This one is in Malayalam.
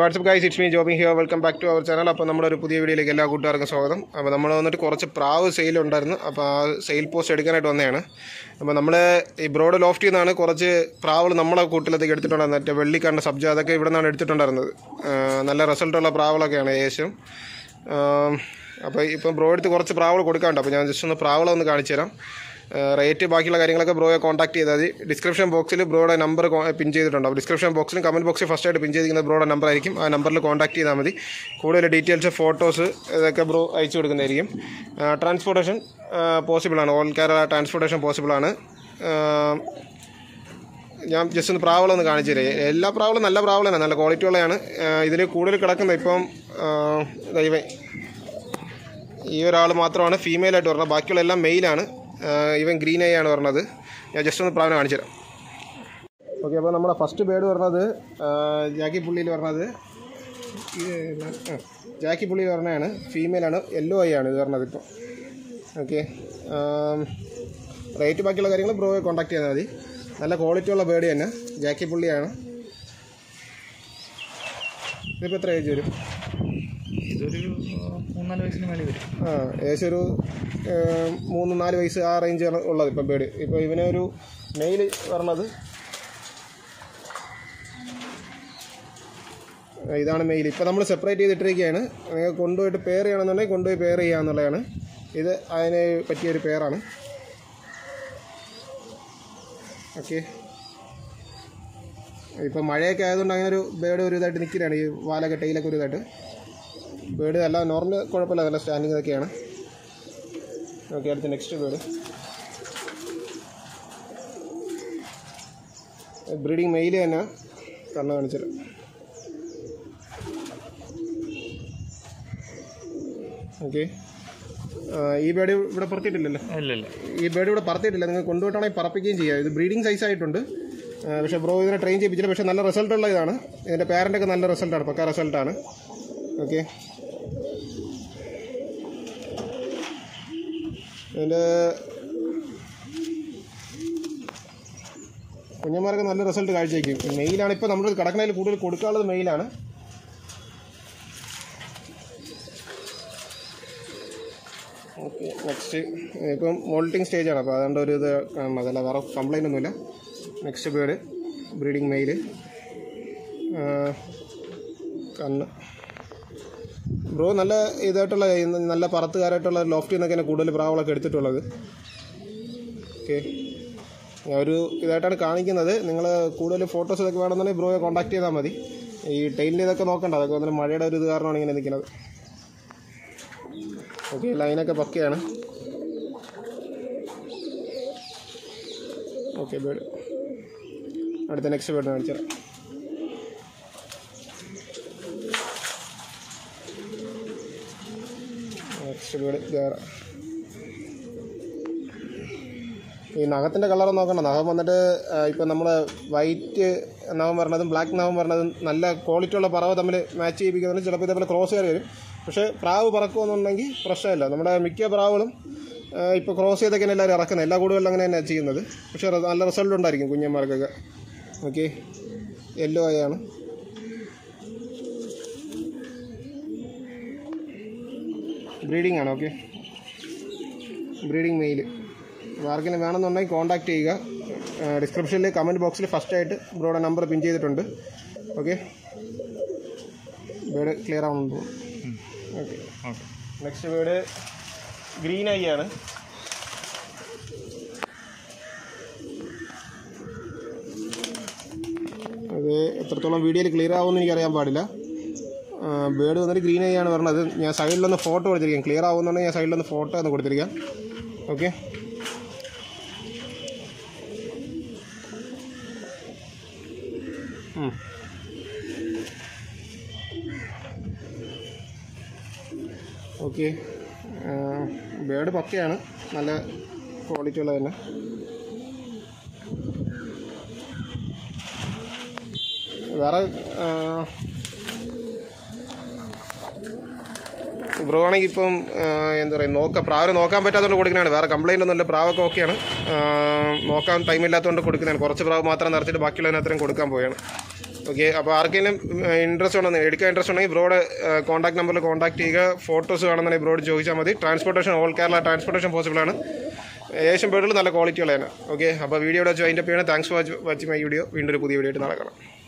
WhatsApp guys it's me Jobin here welcome back to our channel അപ്പോൾ നമ്മുടെ ഒരു പുതിയ വീഡിയോയിലേക്ക് എല്ലാ കൂട്ടുകാർക്കും സ്വാഗതം അപ്പോൾ നമ്മൾ വന്നിട്ട് കുറച്ച് പ്രാവ് സെയിൽ ഉണ്ടായിരുന്നു അപ്പോൾ ആ സെയിൽ പോസ്റ്റ് എടുക്കാനായിട്ട് വന്നതാണ് അപ്പോൾ നമ്മൾ ഈ ബ്രോഡ് ലോഫ്റ്റിൽ നിന്നാണ് കുറച്ച് പ്രാവുകൾ നമ്മളെ കൂട്ടിലത്തേക്ക് എടുത്തിട്ടുണ്ടായിരുന്നത് മറ്റേ വെള്ളിക്കണ്ട സബ്ജ അതൊക്കെ ഇവിടെ നിന്നാണ് എടുത്തിട്ടുണ്ടായിരുന്നത് ആ, നല്ല റിസൾട്ടുള്ള പ്രാവുകളൊക്കെയാണ് ഏകദേശം ആ, അപ്പോൾ ഇപ്പം ബ്രോ എടുത്ത് കുറച്ച് പ്രാവുകൾ കൊടുക്കാനുണ്ട് അപ്പോൾ ഞാൻ ജസ്റ്റ് ഒന്ന് പ്രാവുകളൊന്ന് കാണിച്ചു തരാം റേറ്റ് ബാക്കിയുള്ള കാര്യങ്ങളൊക്കെ ബ്രോയെ കോൺടാക്ട് ചെയ്താൽ മതി ഡിസ്ക്രിപ്ഷൻ ബോക്സിൽ ബ്രോയുടെ നമ്പർ പിൻ ചെയ്തിട്ടുണ്ടാവും ഡിസ്ക്രിപ്ഷൻ ബോക്സിലും കമൻറ്റ് ബോക്സിൽ ഫസ്റ്റ് ആയിട്ട് പിൻ ചെയ്തിരിക്കുന്ന ബ്രോയുടെ നമ്പർ ആയിരിക്കും ആ നമ്പറിൽ കോൺടാക്ട് ചെയ്താൽ മതി കൂടുതൽ ഡീറ്റെയിൽസ് ഫോട്ടോസ് ഇതൊക്കെ ബ്രോ അയച്ചു കൊടുക്കുന്നതായിരിക്കും ട്രാൻസ്പോർട്ടേഷൻ പോസിബിളാണ് ഓൾ കേരള ട്രാൻസ്പോർട്ടേഷൻ പോസിബിളാണ് ഞാൻ ജസ്റ്റ് ഒന്ന് പ്രാവളൊന്ന് കാണിച്ചു തരാം എല്ലാ പ്രാവളും നല്ല പ്രാവളാണ് നല്ല ക്വാളിറ്റി ഉള്ളതാണ് ഇതിൽ കൂടുതൽ കിടക്കുന്നത് ഇപ്പം ആ, ദാ ഇവൻ ഈ ഒരാൾ മാത്രമാണ് ഫീമെയിൽ ആയിട്ട് പറഞ്ഞത് ബാക്കിയുള്ള എല്ലാം മെയിലാണ് ഇവൻ ഗ്രീൻ ഐ ആണ് പറഞ്ഞത് ഞാൻ ജസ്റ്റ് ഒന്ന് പ്രാവിനെ കാണിച്ചു തരാം ഓക്കെ അപ്പോൾ നമ്മുടെ ഫസ്റ്റ് ബേഡ് പറഞ്ഞത് ആ, ജാക്കി പുള്ളിയിൽ പറഞ്ഞത് ഈ, ആ, ജാക്കി പുള്ളിയിൽ പറഞ്ഞതാണ് ഫീമെയിലാണ് യെല്ലോ ഐ ആണ് ഇത് പറഞ്ഞത് ഇപ്പോൾ ഓക്കെ റേറ്റ് ബാക്കിയുള്ള കാര്യങ്ങൾ ബ്രോയെ കോൺടാക്ട് ചെയ്താൽ മതി നല്ല ക്വാളിറ്റി ഉള്ള ബേഡ് തന്നെ ജാക്കി പുള്ളിയാണ് ഇതിപ്പോൾ എത്ര ഏജ് വരും ഇതൊരു ആ, മൂന്നാല് വയസ്സിന് മേളിൽ വരും ആ ഏകദേശം ഒരു ആ, മൂന്ന് നാല് വയസ്സ് ആ റേഞ്ച് ഉള്ളത് ഇപ്പോൾ ബേഡ് ഇപ്പോൾ ഇവനെ ഒരു മെയിൽ പറഞ്ഞത് ആ, ഇതാണ് മെയിൽ ഇപ്പോൾ നമ്മൾ സെപ്പറേറ്റ് ചെയ്തിട്ടിരിക്കുകയാണ് നിങ്ങൾക്ക് കൊണ്ടുപോയിട്ട് പെയർ ചെയ്യണമെന്നുണ്ടെങ്കിൽ കൊണ്ടുപോയി പെയർ ചെയ്യാന്നുള്ളതാണ് ഇത് അതിന് പറ്റിയൊരു പെയറാണ് ഓക്കെ ഇപ്പം മഴയൊക്കെ ആയതുകൊണ്ട് അങ്ങനെ ഒരു ബേഡ് ഒരു ഇതായിട്ട് നിൽക്കുകയാണ് ഈ വാലൊക്കെ ടൈലൊക്കെ ഒരു ഇതായിട്ട് ബേഡ് അല്ല നോർമൽ കുഴപ്പമില്ല നല്ല സ്റ്റാൻഡിങ് ഇതൊക്കെയാണ് ഓക്കെ അടുത്ത നെക്സ്റ്റ് ബേഡ് ബ്രീഡിങ് മെയിൽ തന്നെ കണ്ണ് കാണിച്ചത് ഓക്കെ ഈ ബേഡ് ഇവിടെ പറത്തിയിട്ടില്ലല്ലോ ഇല്ല ഇല്ല ഈ ബേഡ് ഇവിടെ പറത്തിയിട്ടില്ല നിങ്ങൾ കൊണ്ടുപോയിട്ടാണെങ്കിൽ പറപ്പിക്കുകയും ചെയ്യുക ഇത് ബ്രീഡിംഗ് സൈസ് ആയിട്ടുണ്ട് ആ, പക്ഷേ ബ്രോ ഇതിനെ ട്രെയിൻ ചെയ്യിപ്പിച്ചില്ല പക്ഷേ നല്ല റിസൾട്ട് ഉള്ള ഇതാണ് ഇതിൻ്റെ പാരൻ്റൊക്കെ നല്ല റിസൾട്ടാണ് പക്ക റിസൾട്ടാണ് ഓക്കെ ഇതിൻ്റെ കുഞ്ഞന്മാരൊക്കെ നല്ല റിസൾട്ട് കാഴ്ചവെക്കും മെയിലാണ് ഇപ്പോൾ നമ്മൾ കിടക്കുന്നതിൽ കൂടുതൽ കൊടുക്കാനുള്ളത് മെയിലാണ് ഓക്കെ നെക്സ്റ്റ് ഇപ്പം മോൾട്ടിങ് സ്റ്റേജാണ് അപ്പോൾ അതുകൊണ്ട് ഒരു ഇത് കാണണം അതല്ല വേറെ കംപ്ലൈൻ്റ് ഒന്നുമില്ല നെക്സ്റ്റ് ബേഡ് ബ്രീഡിങ് മെയില് കണ്ണ് ബ്രോ നല്ല ഇതായിട്ടുള്ള ഇന്ന് നല്ല പറത്തുകാരായിട്ടുള്ള ലോഫ്റ്റിൽ നിന്നൊക്കെ തന്നെ കൂടുതൽ പ്രാവളൊക്കെ എടുത്തിട്ടുള്ളത് ഓക്കെ ഞാൻ ഒരു ഇതായിട്ടാണ് കാണിക്കുന്നത് നിങ്ങൾ കൂടുതൽ ഫോട്ടോസ് ഇതൊക്കെ വേണമെന്നുണ്ടെങ്കിൽ ബ്രോയെ കോൺടാക്ട് ചെയ്താൽ മതി ഈ ടൈലിൻ്റെ ഇതൊക്കെ നോക്കണ്ട അതൊക്കെ വന്നിട്ട് മഴയുടെ ഒരു ഇത് കാരണമാണ് ഇങ്ങനെ നിൽക്കുന്നത് ഓക്കെ ലൈനൊക്കെ പക്കയാണ് ഓക്കെ ബേഡ് അടുത്ത നെക്സ്റ്റ് ബേഡ് കാണിച്ചു തരാം നെക്സ്റ്റ് ബേഡ് വേറെ ഈ നഖത്തിൻ്റെ കളർ നോക്കണ്ട നഖം വന്നിട്ട് ഇപ്പം നമ്മൾ വൈറ്റ് നഖം പറഞ്ഞതും ബ്ലാക്ക് നഖം പറഞ്ഞതും നല്ല ക്വാളിറ്റി ഉള്ള പറവ് തമ്മിൽ മാച്ച് ചെയ്യിപ്പിക്കുന്നുണ്ട് ചിലപ്പോൾ ഇതേപോലെ ക്രോസ് കയറി വരും പക്ഷേ പ്രാവ് പറക്കുമെന്നുണ്ടെങ്കിൽ പ്രശ്നമില്ല നമ്മുടെ മിക്ക പ്രാവുകളും ഇപ്പോൾ ക്രോസ് ചെയ്തൊക്കെയാണ് എല്ലാവരും ഇറക്കുന്നത് എല്ലാ കൂടുകളിലും അങ്ങനെ തന്നെയാണ് ചെയ്യുന്നത് പക്ഷേ റി- നല്ല റിസൾട്ട് ഉണ്ടായിരിക്കും കുഞ്ഞന്മാർക്കൊക്കെ ഓക്കെ യെല്ലോ ആയാണ് ബ്രീഡിംഗ് ആണ് ഓക്കെ ബ്രീഡിംഗ് മെയിൽ ആർക്കെങ്കിലും വേണമെന്നുണ്ടെങ്കിൽ കോൺടാക്ട് ചെയ്യുക ഡിസ്ക്രിപ്ഷനിൽ കമൻറ്റ് ബോക്സിൽ ഫസ്റ്റ് ആയിട്ട് ബ്രോയുടെ നമ്പർ പിൻ ചെയ്തിട്ടുണ്ട് ഓക്കെ ബേഡ് ക്ലിയർ ആവുന്നുണ്ട് okay okay next bird green eye ആണ് അത് എത്രത്തോളം വീഡിയോയിൽ ക്ലിയർ ആവുമെന്ന് എനിക്കറിയാൻ പാടില്ല ബേഡ് വന്നിട്ട് ഗ്രീൻ ഐ ആണ് പറഞ്ഞത് ഞാൻ സൈഡിലൊന്ന് ഫോട്ടോ കൊടുത്തിരിക്കാം ക്ലിയർ ആവുന്നുണ്ടെങ്കിൽ ഞാൻ സൈഡിലൊന്ന് ഫോട്ടോ ഒന്ന് കൊടുത്തിരിക്കാം ഓക്കെ ഓക്കെ ബേഡ് പക്കയാണ് നല്ല ക്വാളിറ്റി ഉള്ളത് തന്നെ വേറെ ആ, ബ്രോ ആണെങ്കിൽ ഇപ്പം ആ, എന്താ പറയുക നോക്കാം പ്രാവിനെ നോക്കാൻ പറ്റാത്തതുകൊണ്ട് കൊടുക്കുന്നതാണ് വേറെ കംപ്ലൈൻ്റ് ഒന്നുമില്ല പ്രാവൊക്കെ ഓക്കെയാണ് ആ, നോക്കാൻ ടൈം ഇല്ലാത്തതുകൊണ്ട് കൊടുക്കുന്നതാണ് കുറച്ച് പ്രാവ് മാത്രം നിറച്ചിട്ട് ബാക്കിയുള്ളതിനത്രയും കൊടുക്കാൻ പോവുകയാണ് ഓക്കെ അപ്പോൾ ആർക്കെങ്കിലും ഇൻട്രസ്റ്റ് ഉണ്ടെന്ന് എടുക്കാൻ ഇൻട്രസ്റ്റ് ഉണ്ടെങ്കിൽ ബ്രോഡ് കോൺടാക്ട് നമ്പറിൽ കോൺടാക്ട് ചെയ്യുക ഫോട്ടോസ് കാണുന്നുണ്ടെങ്കിൽ ബ്രോഡ് ചോദിച്ചാൽ മതി transportation all Kerala transportation possible ആണ് ഏഷ്യൻ ബേർഡിൽ നല്ല ക്വാളിറ്റി ഉള്ളതാണ് ഓക്കെ അപ്പോൾ വീഡിയോ ഇവിടെ വെച്ച് അതിൻ്റെ പേര് thanks for watching my video വീണ്ടും ഒരു പുതിയ വീഡിയോ ആയിട്ട് നാളെ കാണാം